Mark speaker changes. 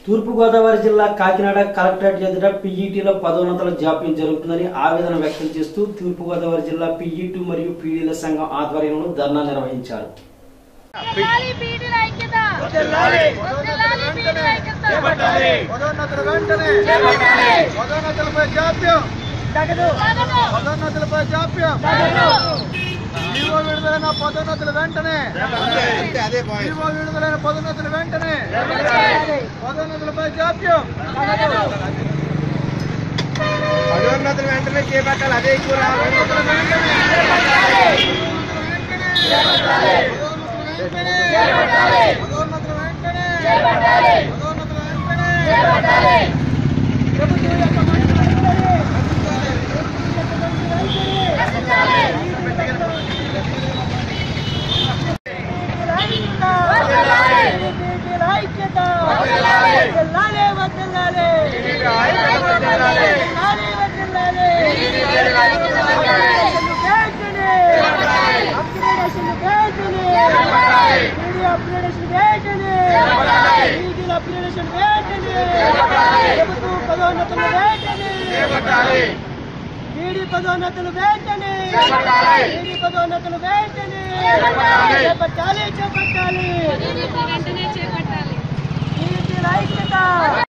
Speaker 1: తూర్పుగోదావరి జిల్లా కాకినాడ కలెక్టరేట్ ఎదుట పీఈటీలో పదోన్నతుల జాప్యం జరుగుతుందని ఆవేదన వ్యక్తం చేస్తూ తూర్పుగోదావరి జిల్లా పీఈటీ మరియు పీడీల సంఘం ఆధ్వర్యంలో ధర్నా నిర్వహించారు
Speaker 2: వర్ధిల్లాలి పీడీల ఐక్యత వర్ధిల్లాలి పీడీల ఐక్యత
Speaker 3: పదోన్నతులు వెంటనే
Speaker 2: చేపట్టాలి.
Speaker 3: పదోన్నతులపై జాప్యం
Speaker 2: తగదు
Speaker 3: పదోన్నతులపై జాప్యం జీవో విడుదలైన పదోన్నతులు వెంటనే జీవో విడుదలైన పదోన్నతులు వెంటనే పదోన్నతులపై జాప్యం పదోన్నతులు వెంటనే చేపట్టాలి అదే ఎక్కువ పదోన్నతులు వెంటనే పదోన్నతులు వెంటనే పదోన్నతులు వెంటనే ప్రభుత్వం యొక్క పదోన్నతులు వేటనే బీడీ పదోన్నతులు వేటనే బీడీ పదోన్నతులు వేటనే చేపట్టాలి చేపట్టాలి
Speaker 2: వెంటనే చేపట్టాలి
Speaker 3: బీడీ ఐక్యత